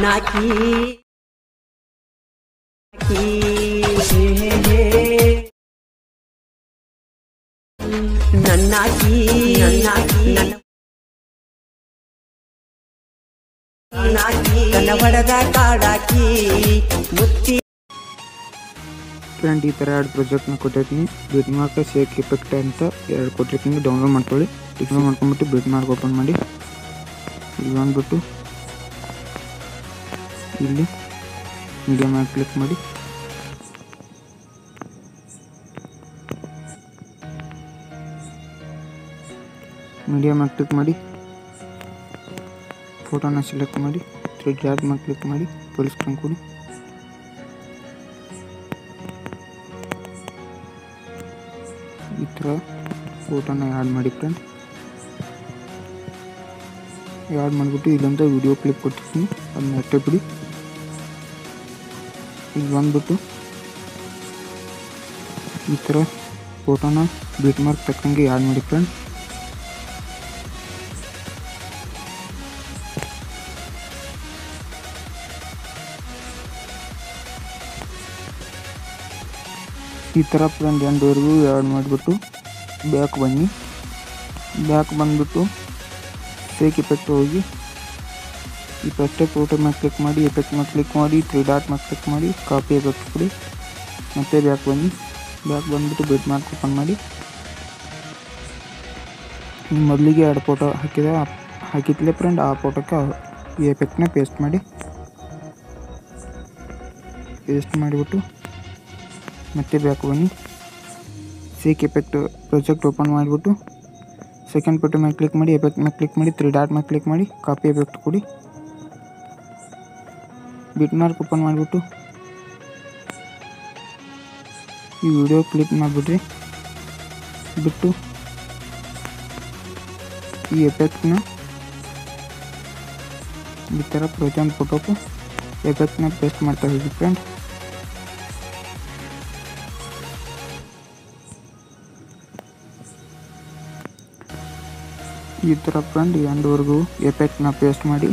ನನ್ನಾಕಿ ನನ್ನಾಕಿ ನನ್ನಾಕಿ ನನ್ನಾಕಿ ಕನ್ನಡದ ಕಾಡಾಕಿ ಮುತ್ತಿ ಫ್ರೆಂಡ್ ಈ ಥರ ಎರಡು ಪ್ರಾಜೆಕ್ಟ್ನ ಕೊಟ್ಟಿರ್ತೀನಿ ಬಿಟ್ ಮಾರ್ಕ್ ಶೇಕ್ ಎಫೆಕ್ಟ್ ಅಂತ ಎರಡು ಕೊಟ್ಟಿರ್ತೀನಿ ಡೌನ್ಲೋಡ್ ಮಾಡ್ಕೊಳ್ಳಿ ಡೌನ್ಲೋಡ್ ಮಾಡ್ಕೊಂಬಿಟ್ಟು ಬಿಟ್ ಮಾರ್ಕ್ ಓಪನ್ ಮಾಡಿ ಇಲ್ಲಿ ಬಂದ್ಬಿಟ್ಟು ಇಲ್ಲಿ ಮೀಡಿಯಮ್ ಆಗಿ ಕ್ಲಿಕ್ ಮಾಡಿ ಮೀಡಿಯಮ್ ಆಗಿ ಕ್ಲಿಕ್ ಮಾಡಿ ಫೋಟೋನ ಸೆಲೆಕ್ಟ್ ಮಾಡಿ ತ್ರೀ ಡಾಟ್ ಮೇಲೆ ಕ್ಲಿಕ್ ಮಾಡಿ ಪೊಲೀಸ್ ಕೊಡಿ ಈ ಥರ ಫೋಟೋನ ಆ್ಯಡ್ ಮಾಡಿ ಫ್ರೆಂಡ್ ಆ್ಯಡ್ ಮಾಡಿಬಿಟ್ಟು ಇಲ್ಲೊಂದು ವಿಡಿಯೋ ಕ್ಲಿಪ್ ಕೊಟ್ಟಿರ್ತೀನಿ ಅದನ್ನ ಅಷ್ಟೇ ಬಿಡಿ ಇಲ್ಲಿ ಬಂದ್ಬಿಟ್ಟು ಈ ಥರ ಫೋಟೋನ ಬೀಟ್ ಮಾರ್ಕ್ ತಕ್ಕಂಗೆ ಆ್ಯಡ್ ಮಾಡಿ ಫ್ರೆಂಡ್ ಈ ಥರ ಫ್ರೆಂಡ್ ಎಂಡ್ವರೆಗೂ ಆ್ಯಡ್ ಮಾಡಿಬಿಟ್ಟು ಬ್ಯಾಕ್ ಬನ್ನಿ ಬ್ಯಾಕ್ ಬಂದ್ಬಿಟ್ಟು ಫೇಕ್ ಎಫೆಕ್ಟ್ ಹೋಗಿ ಈ ಫಸ್ಟೇ ಫೋಟೋ ಮೇಲೆ ಕ್ಲಿಕ್ ಮಾಡಿ ಎಫೆಕ್ಟ್ ಮೇಲೆ ಕ್ಲಿಕ್ ಮಾಡಿ ತ್ರೀ ಡಾಟ್ ಮೇಲೆ ಕ್ಲಿಕ್ ಮಾಡಿ ಕಾಪಿ ಎಫೆಕ್ಟ್ ಕೊಡಿ ಮತ್ತೆ ಬ್ಯಾಕ್ ಬನ್ನಿ ಬ್ಯಾಕ್ ಬಂದ್ಬಿಟ್ಟು ಬಿಟ್ ಮಾರ್ಕ್ ಓಪನ್ ಮಾಡಿ ನೀವು ಮೊದಲಿಗೆ ಎರಡು ಫೋಟೋ ಹಾಕಿದ ಹಾಕಿದ್ಲೆ ಫ್ರೆಂಡ್ ಆ ಫೋಟೋಕ್ಕೆ ಈ ಎಫೆಕ್ಟ್ನ ಪೇಸ್ಟ್ ಮಾಡಿ ಪೇಸ್ಟ್ ಮಾಡಿಬಿಟ್ಟು ಮತ್ತೆ ಬ್ಯಾಕ್ ಬನ್ನಿ ಸೇಕ್ ಎಫೆಕ್ಟ್ ಪ್ರಾಜೆಕ್ಟ್ ಓಪನ್ ಮಾಡಿಬಿಟ್ಟು ಸೆಕೆಂಡ್ ಫೋಟೋ ಮೇಲೆ ಕ್ಲಿಕ್ ಮಾಡಿ ಎಫೆಕ್ಟ್ ಮೇಲೆ ಕ್ಲಿಕ್ ಮಾಡಿ ತ್ರೀ ಡಾಟ್ ಮೇಲೆ ಕ್ಲಿಕ್ ಮಾಡಿ ಕಾಪಿ ಎಫೆಕ್ಟ್ ಕೊಡಿ ಬಿಟ್ ಮಾರ್ಕ್ ಓಪನ್ ಮಾಡಿಬಿಟ್ಟು ಈ ವಿಡಿಯೋ ಕ್ಲಿಕ್ ಮಾಡಿಬಿಡ್ರಿ ಬಿಟ್ಟು ಈ ಎಫೆಕ್ಟ್ನ ಈ ಥರ ಪ್ರತಿಯೊಂದು ಫೋಟೋಕ್ಕೂ ಎಫೆಕ್ಟ್ನ ಪೇಸ್ಟ್ ಮಾಡ್ತಾ ಹೋಗಿ ಫ್ರೆಂಡ್ ಈ ಥರ ಫ್ರೆಂಡ್ ಎಂಡ್ವರೆಗೂ ಎಫೆಕ್ಟ್ನ ಪೇಸ್ಟ್ ಮಾಡಿ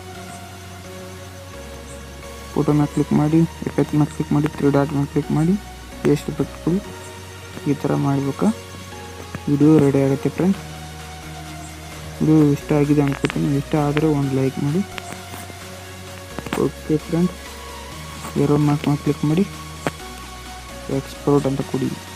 ಫೋಟೋ ಮೇಲೆ ಕ್ಲಿಕ್ ಮಾಡಿ ಎಫೆಕ್ಟ್ ಮೇಲೆ ಕ್ಲಿಕ್ ಮಾಡಿ ತ್ರೀ ಡಾಟ್ ಮೇಲೆ ಕ್ಲಿಕ್ ಮಾಡಿ ಪೇಸ್ಟ್ ಎಫೆಕ್ಟ್ ಕೊಡಿ ಈ ಥರ ಮಾಡ್ಬೇಕಾ ವಿಡಿಯೋ ರೆಡಿ ಆಗುತ್ತೆ ಫ್ರೆಂಡ್ ವಿಡಿಯೋ ಇಷ್ಟ ಆಗಿದೆ ಅನ್ಕೋತೀನಿ ಇಷ್ಟ ಆದರೆ ಒಂದು ಲೈಕ್ ಮಾಡಿ ಓಕೆ ಫ್ರೆಂಡ್ ಏರೋ ಮಾರ್ಕ್ ಮೇಲೆ ಕ್ಲಿಕ್ ಮಾಡಿ ಎಕ್ಸ್ಪೋರ್ಟ್ ಅಂತ ಕೊಡಿ